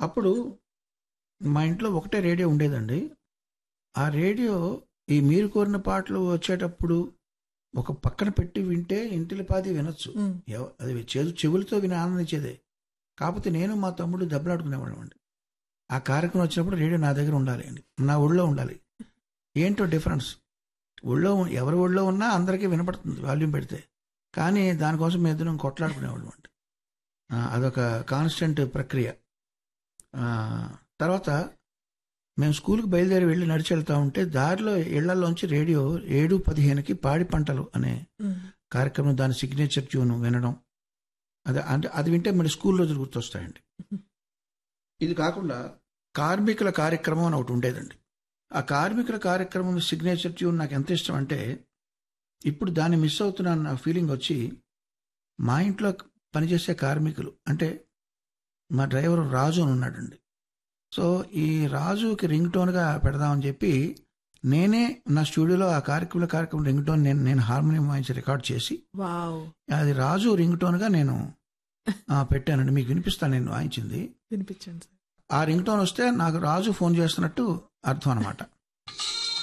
అప్పుడు మా ఇంట్లో ఒకటే రేడియో ఉండేదండి ఆ రేడియో ఈ మీరు కోరిన పాటలు వచ్చేటప్పుడు ఒక పక్కన పెట్టి వింటే ఇంటిలి పాది వినొచ్చు ఉమ్, ఎవ- అది చెవు చెవులతో విని ఆనందించేదే కాకపోతే నేను మా తమ్ముడు దెబ్బలాడుకునేవాళ్ళం అండి ఆ కార్యక్రమం వచ్చినప్పుడు రేడియో నా దగ్గర ఉండాలి అండి నా ఒళ్ళో ఉండాలి ఏంటో డిఫరెన్స్ ఒళ్ళో ఉ- ఎవరి ఒళ్ళో ఉన్నా అందరికీ వినపడుతుంది వాల్యూమ్ పెడితే కానీ దానికోసం మేము ఇద్దరం కొట్లాడుకునేవాళ్ళం అండి ఆ, అదొక కాన్స్టెంట్ ప్రక్రియ ఆ, తర్వాత మేము స్కూల్కి బయలుదేరి వెళ్ళి నడిచి వెళ్తా ఉంటే దారిలో ఇళ్లలోంచి రేడియో ఏడు పదిహేనుకి పాడి పంటలు అనే ఉమ్, కార్యక్రమం దాని సిగ్నేచర్ ట్యూన్ వినడం అది అంటే అది వింటే మరి స్కూల్ రోజులు గుర్తొస్తాయండి ఇది కాకుండా కార్మికుల కార్యక్రమం అని ఒకటి ఉండేదండి ఆ కార్మికుల కార్యక్రమం సిగ్నేచర్ ట్యూన్ నాకు ఎంత ఇష్టం అంటే ఇప్పుడు దాన్ని మిస్ అవుతున్నాను నా ఫీలింగ్ వచ్చి మా ఇంట్లో పనిచేసే కార్మికులు అంటే మా డ్రైవర్ రాజు అని ఉన్నాడండి సో ఈ రాజుకి రింగ్ టోన్గా పెడదామని చెప్పి నేనే నా స్టూడియోలో ఆ కార్యక్రమ కార్యక్రమం రింగ్ టోన్ నేను నేను హార్మోనియం వాయించి రికార్డ్ చేసి వావ్ అది రాజు రింగ్ టోన్గా నేను ఆ, పెట్టానండి మీకు వినిపిస్తాను నేను వాయించింది వినిపించండి సార్ ఆ రింగ్ టోన్ వస్తే నాకు రాజు ఫోన్ చేస్తున్నట్టు అర్థం అనమాట